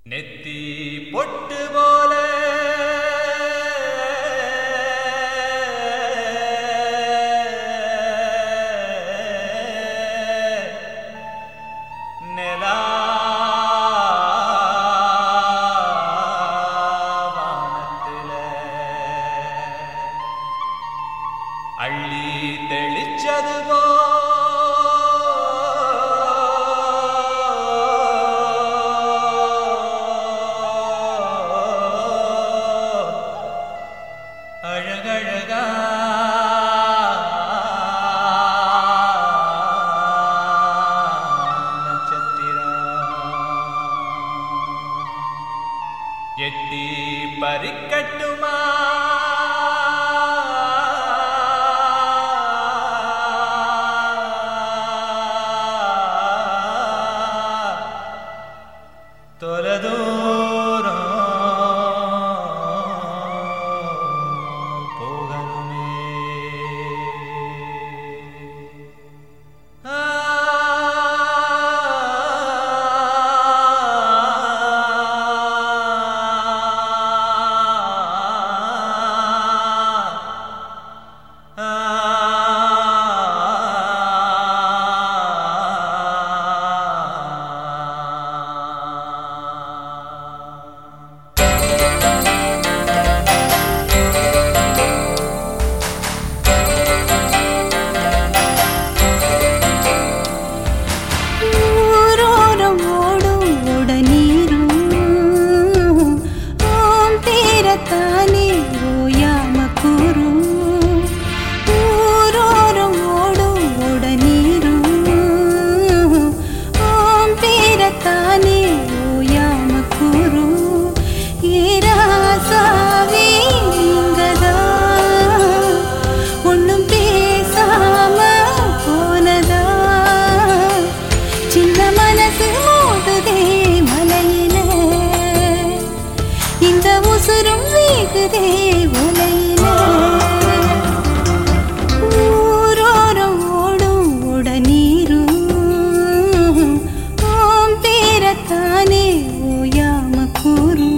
நெத்தி பொட்டு போல நிலா வானத்தில அள்ளி தெளிச்சது போ அழகழகா நட்சத்திரம் எட்டி பறிக்கட்டுமா தொலைதூரம் போகணுமே ஆ ஊரோரம் ஓடும் உடனீரும் ஓம் பேரத்தானே ஓயாம கூறும் ஊரோரம் ஓடும் உடனீரும் ஓம் பேரத்தானே ஓயாம கூறும் ஏராசாவே நீங்கதான் ஒண்ணும் பேசாம போனதா சின்ன மனசு மோதுதே மலையில இந்த உசுரும் வேகுதே உலையில ஊரோரம் ஓடும் உடனீரும் ஓம் பேரத்தானே ஓயாம கூறும்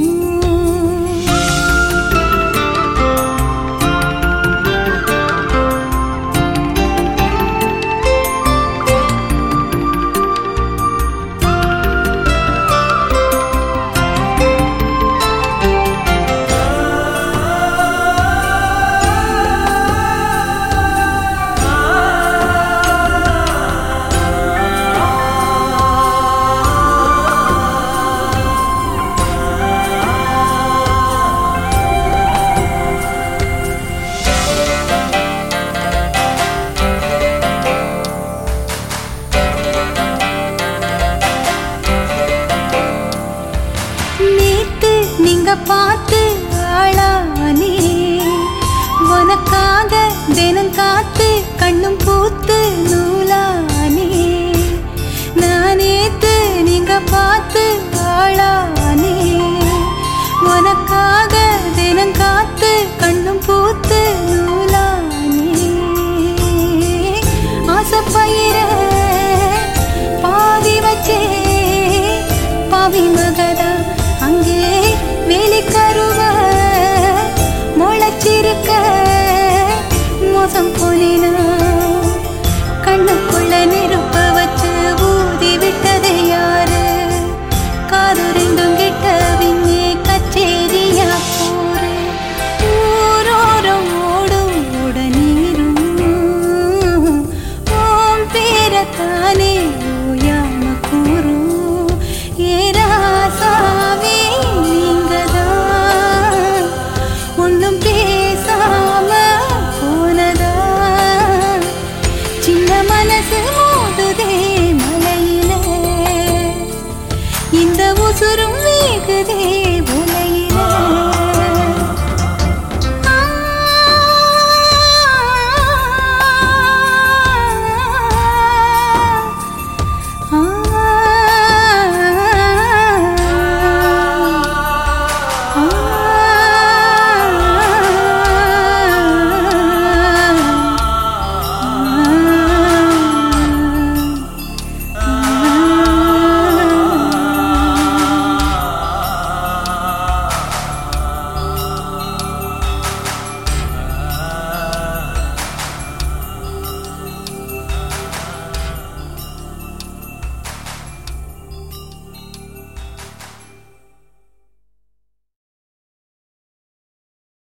நேத்து நீங்க பார்த்து ஆளானே உனக்காக தினம் காத்து கண்ணும் பூத்து நூலானே நான் நேத்து நீங்க பார்த்து ஆளானே உனக்காக தினம் காத்து கண்ணும் பூத்து நூலானே ஆசப்பயிர பாதி வச்சே பாவி மகதா அங்கே வேலிக்கருவ முளைச்சிருக்க மோசம் போனேனா கண்ணுக்குள்ள நெருப்ப வச்சு ஊதி விட்டது யாரு காது ரெண்டும் கிட்ட விண்ணே கச்சேரியா போரு ஊரோரம் ஓடும் உடனீரும் ஓம் பேரத்தானே ஓயாம கூறும் ஏராசாவே நீங்கதான் ஒண்ணும் பேசாம போனதா சின்ன மனசு மோதுதே மலையில இந்த உசுரும் வேகுதே